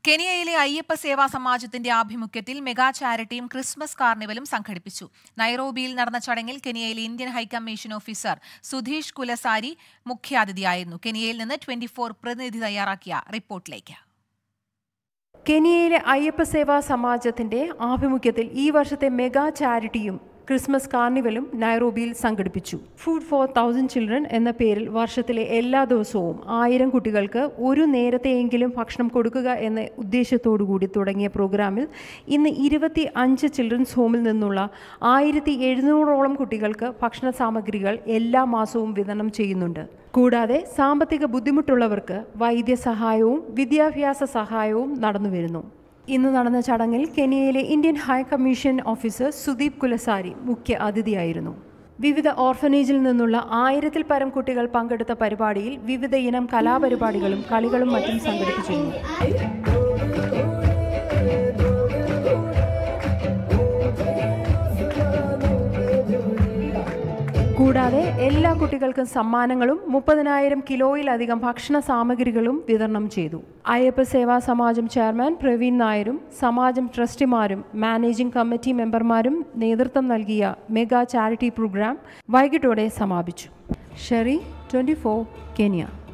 കെനിയയിലെ അയ്യപ്പ സേവാ സമാജത്തിന്റെ ആഭിമുഖ്യത്തിൽ mega ചാരിറ്റിയും Christmas കാർണിവലും സംഘടിപ്പിച്ചു നൈറോബിയിൽ നടന്ന ചടങ്ങിൽ കെനിയയിലെ Indian high commission officer Sudheesh Kulasari മുഖ്യാതിഥിയായിരുന്നു കെനിയയിൽ നിന്ന് ട്വന്റി ഫോർ പ്രതിനിധി തയ്യാറാക്കിയ റിപ്പോർട്ടിലേക്ക് കെനിയയിലെ അയ്യപ്പ സേവാ സമാജത്തിന്റെ ആഭിമുഖ്യത്തിൽ ഈ വർഷത്തെ മെഗാ ചാരിറ്റിയും ക്രിസ്മസ് കാർണിവലും നൈറോബിയിൽ സംഘടിപ്പിച്ചു ഫുഡ് ഫോർ തൗസൻഡ് ചിൽഡ്രൻ എന്ന പേരിൽ വർഷത്തിലെ എല്ലാ ദിവസവും ആയിരം കുട്ടികൾക്ക് ഒരു നേരത്തെയെങ്കിലും ഭക്ഷണം കൊടുക്കുക എന്ന ഉദ്ദേശത്തോടുകൂടി തുടങ്ങിയ പ്രോഗ്രാമിൽ ഇന്ന് ഇരുപത്തി അഞ്ച് ചിൽഡ്രൻസ് ഹോമിൽ നിന്നുള്ള ആയിരത്തി എഴുന്നൂറോളം കുട്ടികൾക്ക് ഭക്ഷണ സാമഗ്രികൾ എല്ലാ മാസവും വിതരണം ചെയ്യുന്നുണ്ട് കൂടാതെ സാമ്പത്തിക ബുദ്ധിമുട്ടുള്ളവർക്ക് വൈദ്യസഹായവും വിദ്യാഭ്യാസ സഹായവും നടന്നുവരുന്നു ഇന്ന് നടന്ന ചടങ്ങിൽ കെനിയയിലെ Indian high commission officer Sudeep Kulasari മുഖ്യ അതിഥിയായിരുന്നു വിവിധ ഓർഫനേജിൽ നിന്നുള്ള ആയിരത്തിൽ പരം കുട്ടികൾ പങ്കെടുത്ത പരിപാടിയിൽ വിവിധ ഇനം കലാപരിപാടികളും കളികളും മറ്റും സംഘടിപ്പിച്ചിരുന്നു കൂടാതെ എല്ലാ കുട്ടികൾക്കും സമ്മാനങ്ങളും മുപ്പതിനായിരം കിലോയിലധികം ഭക്ഷണ സാമഗ്രികളും വിതരണം ചെയ്തു അയ്യപ്പ സേവാ സമാജം ചെയർമാൻ പ്രവീൺ നായരും സമാജം ട്രസ്റ്റിമാരും മാനേജിംഗ് കമ്മിറ്റി മെമ്പർമാരും നേതൃത്വം നൽകിയ മെഗാ ചാരിറ്റി പ്രോഗ്രാം വൈകിട്ടോടെ സമാപിച്ചു ഷെറി ട്വൻറ്റി ഫോർ കെനിയ